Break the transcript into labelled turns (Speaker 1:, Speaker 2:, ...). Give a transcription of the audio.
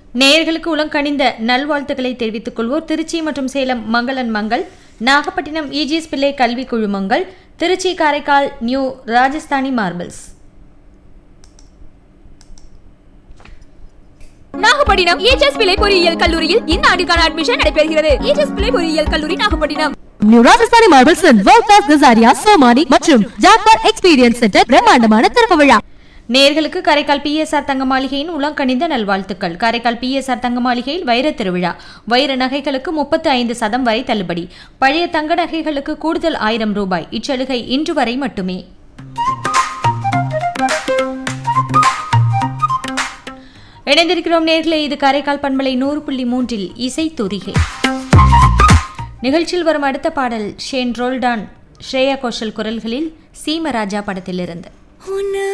Speaker 1: நேயர்களுக்கு உலங்கணிந்த நல்வாழ்த்துக்களை தெரிவித்துக் கொள்வோர் திருச்சி மற்றும் சேலம் மங்களன் மங்கள் நாகப்பட்டினம் இஜிஎஸ் பிள்ளை கல்வி குழுமங்கள் Tiruchi Karaikal new Rajasthani marbles
Speaker 2: Nagapattinam EGS Pillai பொறியியல் கல்லூரியில் இந்த ஆண்டுக்கான அட்மிஷன் நடைபெறுகிறது ஏஜஸ் பிள்ளை பொறியியல் கல்லூரி Nagapattinam
Speaker 3: new Rajasthani marbles world class Kajaria Somany மற்றும் ஜாக்பார் எக்ஸ்பீரியன்ஸ் சென்டர் பிரம்மாண்டமான திறப்பு விழா
Speaker 1: நேயர்களுக்கு காரைக்கால் பிஎஸ்ஆர் தங்க மாளிகையின் உலங்கணிந்த நல்வாழ்த்துக்கள் காரைக்கால் பிஎஸ்ஆர் தங்க மாளிகையில் வைர திருவிழா வைர நகைகளுக்கு முப்பத்து ஐந்து சதம் வரை தள்ளுபடி பழைய தங்க நகைகளுக்கு கூடுதல் ஆயிரம் ரூபாய் இச்சலுகை இன்று வரை மட்டுமே இணைந்திருக்கிறோம் நேர்களே இது காரைக்கால் பண்பலை நூறு புள்ளி மூன்றில் இசை தூரிகை நிகழ்ச்சியில் வரும் அடுத்த பாடல் ஷேன் ரோல்டான் ஸ்ரேயா கோஷல் குரல்களில் சீமராஜா படத்திலிருந்து